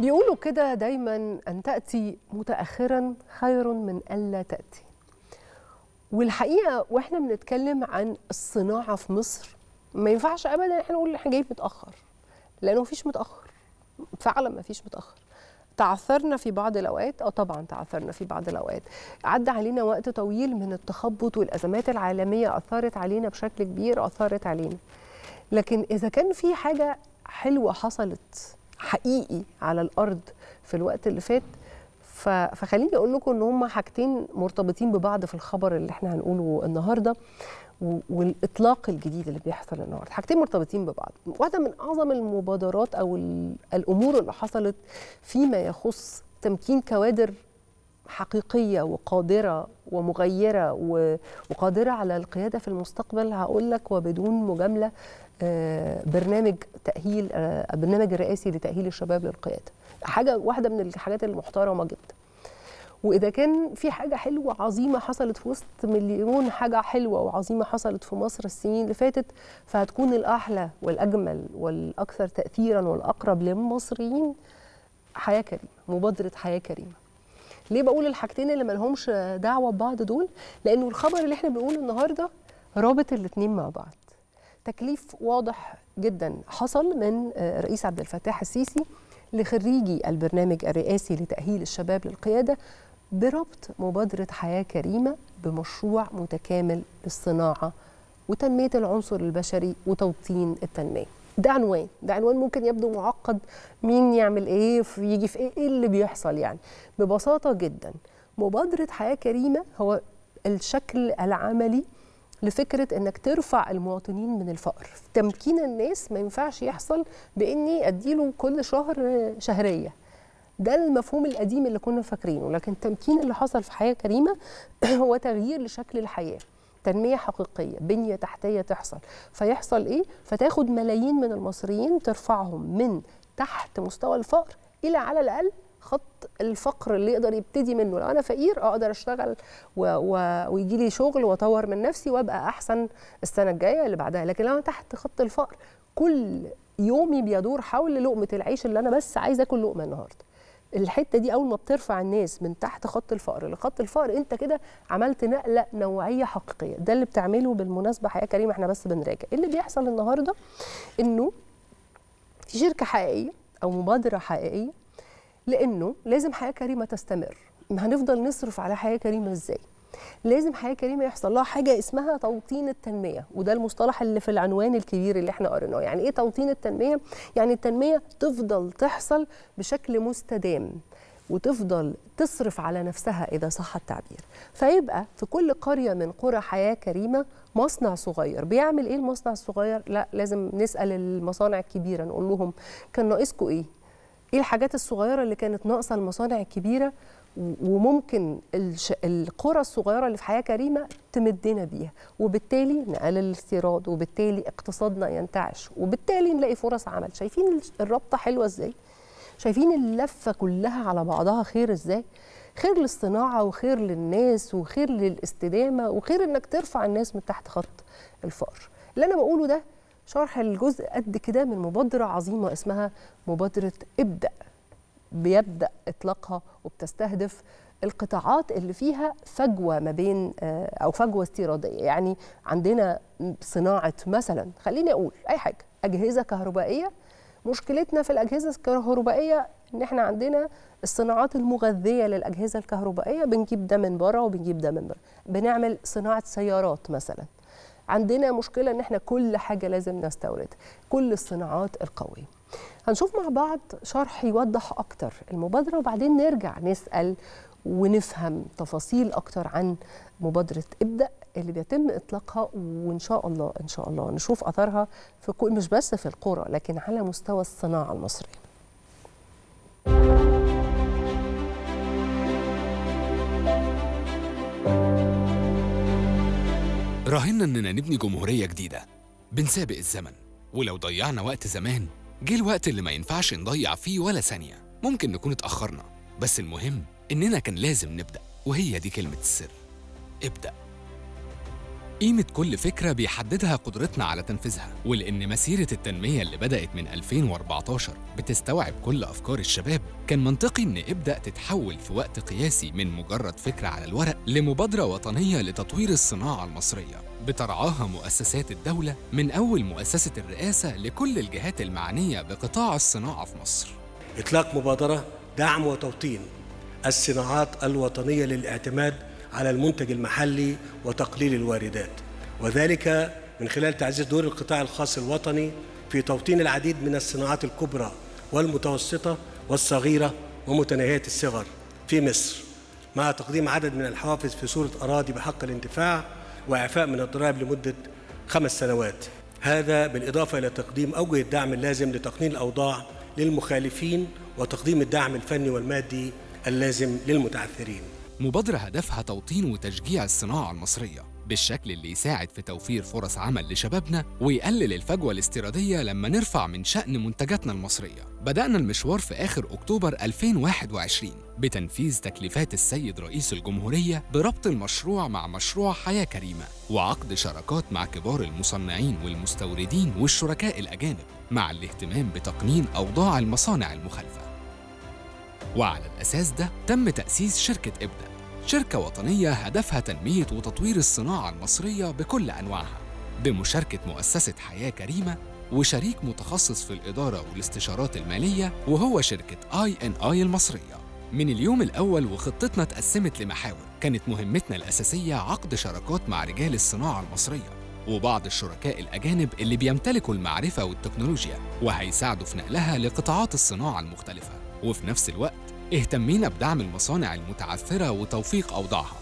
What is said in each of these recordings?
بيقولوا كده دايما أن تأتي متأخرا خير من ألا تأتي والحقيقة وإحنا بنتكلم عن الصناعة في مصر ما ينفعش أبدا إحنا نقول إحنا جايين متأخر لأنه مفيش متأخر فعلا مفيش متأخر تعثرنا في بعض الأوقات أو طبعا تعثرنا في بعض الأوقات عدى علينا وقت طويل من التخبط والأزمات العالمية أثرت علينا بشكل كبير أثرت علينا لكن إذا كان في حاجة حلوة حصلت حقيقي على الارض في الوقت اللي فات فخليني اقول لكم ان هم حاجتين مرتبطين ببعض في الخبر اللي احنا هنقوله النهارده والاطلاق الجديد اللي بيحصل النهارده حاجتين مرتبطين ببعض واحده من اعظم المبادرات او الامور اللي حصلت فيما يخص تمكين كوادر حقيقيه وقادره ومغيره وقادره على القياده في المستقبل هقول لك وبدون مجامله برنامج تاهيل برنامج الرئاسي لتاهيل الشباب للقياده حاجه واحده من الحاجات المحترمه جدا واذا كان في حاجه حلوه عظيمه حصلت في وسط مليون حاجه حلوه وعظيمه حصلت في مصر السنين اللي فاتت فهتكون الاحلى والاجمل والاكثر تاثيرا والاقرب للمصريين حياه كريمه مبادره حياه كريمه ليه بقول الحاجتين اللي مالهمش دعوه ببعض دول لانه الخبر اللي احنا بنقوله النهارده رابط الاثنين مع بعض تكليف واضح جدا حصل من رئيس عبد الفتاح السيسي لخريجي البرنامج الرئاسي لتأهيل الشباب للقيادة بربط مبادرة حياة كريمة بمشروع متكامل للصناعة وتنمية العنصر البشري وتوطين التنمية ده عنوان ده عنوان ممكن يبدو معقد مين يعمل ايه يجي في ايه ايه اللي بيحصل يعني ببساطة جدا مبادرة حياة كريمة هو الشكل العملي لفكره انك ترفع المواطنين من الفقر تمكين الناس ما ينفعش يحصل باني اديله كل شهر شهريه ده المفهوم القديم اللي كنا فاكرينه لكن التمكين اللي حصل في حياه كريمه هو تغيير لشكل الحياه تنميه حقيقيه بنيه تحتيه تحصل فيحصل ايه فتاخد ملايين من المصريين ترفعهم من تحت مستوى الفقر الى على الاقل خط الفقر اللي يقدر يبتدي منه لو انا فقير اقدر اشتغل و... و... ويجي لي شغل واطور من نفسي وابقى احسن السنه الجايه اللي بعدها لكن لو انا تحت خط الفقر كل يومي بيدور حول لقمه العيش اللي انا بس عايزه اكل لقمه النهارده الحته دي اول ما بترفع الناس من تحت خط الفقر لخط الفقر انت كده عملت نقله نوعيه حقيقيه ده اللي بتعمله بالمناسبه حياه كريمه احنا بس بنراجع اللي بيحصل النهارده انه في شركه حقيقيه او مبادره حقيقيه لانه لازم حياه كريمه تستمر ما هنفضل نصرف على حياه كريمه ازاي لازم حياه كريمه يحصل لها حاجه اسمها توطين التنميه وده المصطلح اللي في العنوان الكبير اللي احنا قريناه يعني ايه توطين التنميه يعني التنميه تفضل تحصل بشكل مستدام وتفضل تصرف على نفسها اذا صح التعبير فيبقى في كل قريه من قرى حياه كريمه مصنع صغير بيعمل ايه المصنع الصغير لا لازم نسال المصانع الكبيره نقول لهم كان ناقصكم ايه ايه الحاجات الصغيره اللي كانت ناقصه المصانع الكبيره وممكن الش... القرى الصغيره اللي في حياه كريمه تمدنا بيها وبالتالي نقلل الاستيراد وبالتالي اقتصادنا ينتعش وبالتالي نلاقي فرص عمل شايفين الرابطه حلوه ازاي شايفين اللفه كلها على بعضها خير ازاي خير للصناعه وخير للناس وخير للاستدامه وخير انك ترفع الناس من تحت خط الفقر اللي انا بقوله ده شرح الجزء قد كده من مبادره عظيمه اسمها مبادره ابدا بيبدا اطلاقها وبتستهدف القطاعات اللي فيها فجوه ما بين او فجوه استيراديه يعني عندنا صناعه مثلا خليني اقول اي حاجه اجهزه كهربائيه مشكلتنا في الاجهزه الكهربائيه ان احنا عندنا الصناعات المغذيه للاجهزه الكهربائيه بنجيب ده من بره وبنجيب ده من بره بنعمل صناعه سيارات مثلا عندنا مشكله ان احنا كل حاجه لازم نستوردها كل الصناعات القويه هنشوف مع بعض شرح يوضح اكتر المبادره وبعدين نرجع نسال ونفهم تفاصيل اكتر عن مبادره ابدا اللي بيتم اطلاقها وان شاء الله ان شاء الله نشوف اثرها في كل مش بس في القرى لكن على مستوى الصناعه المصريه راهنا اننا نبني جمهوريه جديده بنسابق الزمن ولو ضيعنا وقت زمان جه الوقت اللي ما ينفعش نضيع فيه ولا ثانيه ممكن نكون اتاخرنا بس المهم اننا كان لازم نبدا وهي دي كلمه السر ابدا قيمة كل فكرة بيحددها قدرتنا على تنفيذها ولأن مسيرة التنمية اللي بدأت من 2014 بتستوعب كل أفكار الشباب كان منطقي إن إبدأ تتحول في وقت قياسي من مجرد فكرة على الورق لمبادرة وطنية لتطوير الصناعة المصرية بترعاها مؤسسات الدولة من أول مؤسسة الرئاسة لكل الجهات المعنية بقطاع الصناعة في مصر إطلاق مبادرة دعم وتوطين الصناعات الوطنية للاعتماد على المنتج المحلي وتقليل الواردات وذلك من خلال تعزيز دور القطاع الخاص الوطني في توطين العديد من الصناعات الكبرى والمتوسطة والصغيرة ومتناهية الصغر في مصر مع تقديم عدد من الحوافز في صورة أراضي بحق الانتفاع وإعفاء من الضرائب لمدة خمس سنوات هذا بالإضافة إلى تقديم أوجه الدعم اللازم لتقنين الأوضاع للمخالفين وتقديم الدعم الفني والمادي اللازم للمتعثرين مبادرة هدفها توطين وتشجيع الصناعة المصرية بالشكل اللي يساعد في توفير فرص عمل لشبابنا ويقلل الفجوة الاستيرادية لما نرفع من شأن منتجاتنا المصرية بدأنا المشوار في آخر أكتوبر 2021 بتنفيذ تكليفات السيد رئيس الجمهورية بربط المشروع مع مشروع حياة كريمة وعقد شراكات مع كبار المصنعين والمستوردين والشركاء الأجانب مع الاهتمام بتقنين أوضاع المصانع المخالفة وعلى الأساس ده تم تأسيس شركة إبدأ شركة وطنية هدفها تنمية وتطوير الصناعة المصرية بكل أنواعها بمشاركة مؤسسة حياة كريمة وشريك متخصص في الإدارة والاستشارات المالية وهو شركة آي إن آي المصرية من اليوم الأول وخطتنا اتقسمت لمحاور كانت مهمتنا الأساسية عقد شراكات مع رجال الصناعة المصرية وبعض الشركاء الأجانب اللي بيمتلكوا المعرفة والتكنولوجيا وهيساعدوا في نقلها لقطاعات الصناعة المختلفة وفي نفس الوقت اهتمينا بدعم المصانع المتعثرة وتوفيق أوضاعها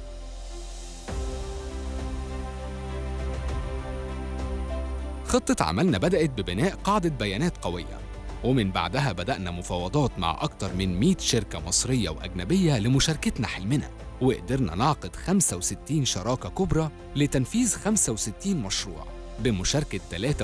خطة عملنا بدأت ببناء قاعدة بيانات قوية ومن بعدها بدأنا مفاوضات مع أكتر من 100 شركة مصرية وأجنبية لمشاركتنا حلمنا وقدرنا نعقد 65 شراكة كبرى لتنفيذ 65 مشروع بمشاركة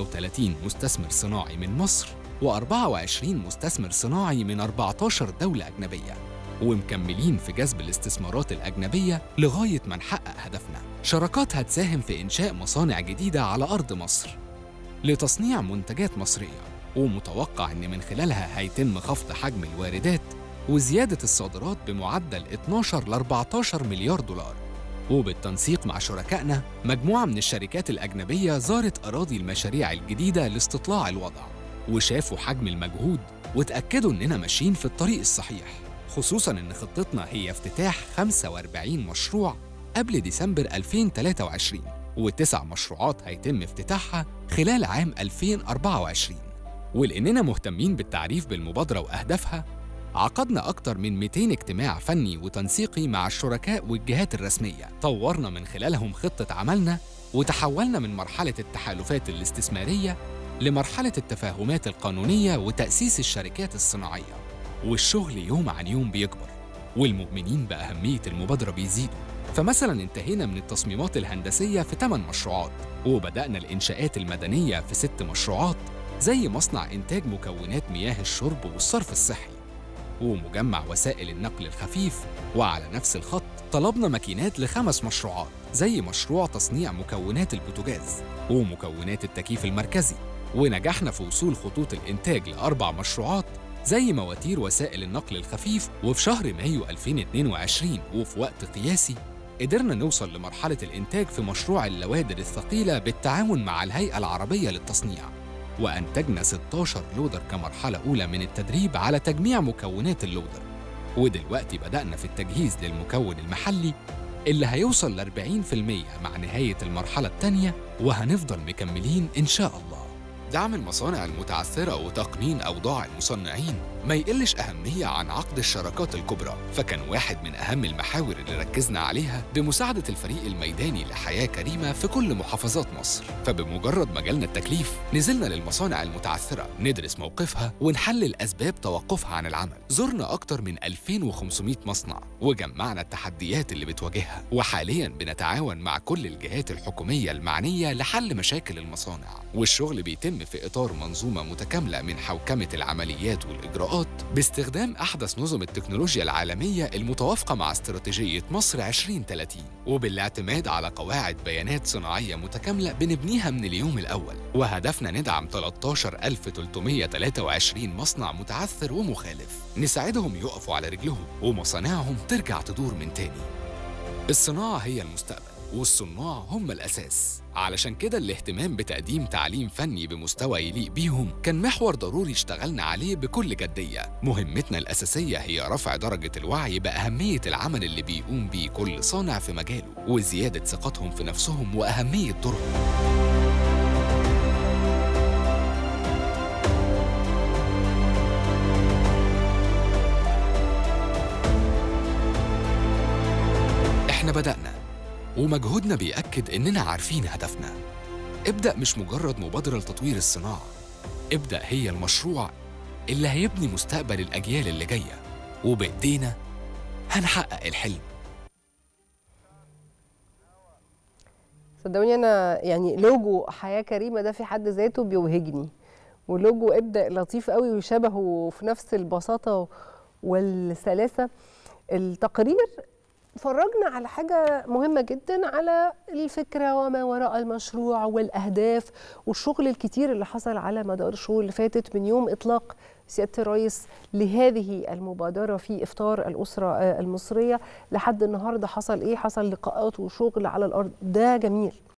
33 مستثمر صناعي من مصر و24 مستثمر صناعي من 14 دولة أجنبية ومكملين في جذب الاستثمارات الأجنبية لغاية ما نحقق هدفنا شراكات هتساهم في إنشاء مصانع جديدة على أرض مصر لتصنيع منتجات مصرية ومتوقع إن من خلالها هيتم خفض حجم الواردات وزيادة الصادرات بمعدل 12 ل 14 مليار دولار وبالتنسيق مع شركائنا مجموعة من الشركات الأجنبية زارت أراضي المشاريع الجديدة لاستطلاع الوضع وشافوا حجم المجهود وتأكدوا إننا ماشيين في الطريق الصحيح خصوصاً إن خطتنا هي افتتاح 45 مشروع قبل ديسمبر 2023 وتسع مشروعات هيتم افتتاحها خلال عام 2024 ولأننا مهتمين بالتعريف بالمبادرة وأهدافها عقدنا أكتر من 200 اجتماع فني وتنسيقي مع الشركاء والجهات الرسمية طورنا من خلالهم خطة عملنا وتحولنا من مرحلة التحالفات الاستثمارية لمرحلة التفاهمات القانونية وتأسيس الشركات الصناعية والشغل يوم عن يوم بيكبر والمؤمنين بأهمية المبادرة بيزيدوا فمثلا انتهينا من التصميمات الهندسية في 8 مشروعات وبدأنا الإنشاءات المدنية في 6 مشروعات زي مصنع إنتاج مكونات مياه الشرب والصرف الصحي ومجمع وسائل النقل الخفيف وعلى نفس الخط طلبنا ماكينات لخمس مشروعات زي مشروع تصنيع مكونات البوتاجاز ومكونات التكييف المركزي ونجحنا في وصول خطوط الإنتاج لأربع مشروعات زي مواتير وسائل النقل الخفيف وفي شهر مايو 2022 وفي وقت قياسي قدرنا نوصل لمرحلة الإنتاج في مشروع اللوادر الثقيلة بالتعاون مع الهيئة العربية للتصنيع وأنتجنا 16 لودر كمرحلة أولى من التدريب على تجميع مكونات اللودر ودلوقتي بدأنا في التجهيز للمكون المحلي اللي هيوصل ل 40% مع نهاية المرحلة الثانية وهنفضل مكملين إن شاء الله دعم المصانع المتعثرة وتقنين أوضاع المصنعين ما يقلش أهمية عن عقد الشراكات الكبرى فكان واحد من أهم المحاور اللي ركزنا عليها بمساعدة الفريق الميداني لحياة كريمة في كل محافظات مصر فبمجرد ما جالنا التكليف نزلنا للمصانع المتعثرة ندرس موقفها ونحلل أسباب توقفها عن العمل زرنا أكتر من 2500 مصنع وجمعنا التحديات اللي بتواجهها وحاليا بنتعاون مع كل الجهات الحكومية المعنية لحل مشاكل المصانع والشغل بيتم بتتم في إطار منظومة متكاملة من حوكمة العمليات والإجراءات باستخدام أحدث نظم التكنولوجيا العالمية المتوافقة مع استراتيجية مصر 2030 وبالاعتماد على قواعد بيانات صناعية متكاملة بنبنيها من اليوم الأول وهدفنا ندعم 13323 مصنع متعثر ومخالف نساعدهم يقفوا على رجلهم ومصانعهم ترجع تدور من تاني الصناعة هي المستقبل والصناع هم الأساس علشان كده الاهتمام بتقديم تعليم فني بمستوى يليق بيهم كان محور ضروري اشتغلنا عليه بكل جدية مهمتنا الأساسية هي رفع درجة الوعي بأهمية العمل اللي بيقوم بيه كل صانع في مجاله وزيادة ثقتهم في نفسهم وأهمية دورهم احنا بدأنا ومجهودنا بيأكد إننا عارفين هدفنا ابدأ مش مجرد مبادرة لتطوير الصناعة ابدأ هي المشروع اللي هيبني مستقبل الأجيال اللي جاية وبإيدينا هنحقق الحلم صدقوني انا يعني لوجو حياه كريمه ده في حد ذاته بيوهجني ولوجو ابدا لطيف قوي وشبهه في نفس البساطه والسلاسه التقرير فرجنا على حاجة مهمة جدا على الفكرة وما وراء المشروع والأهداف والشغل الكتير اللي حصل على مدار الشهور اللي فاتت من يوم إطلاق سيادة الرئيس لهذه المبادرة في إفطار الأسرة المصرية لحد النهاردة حصل إيه حصل لقاءات وشغل على الأرض ده جميل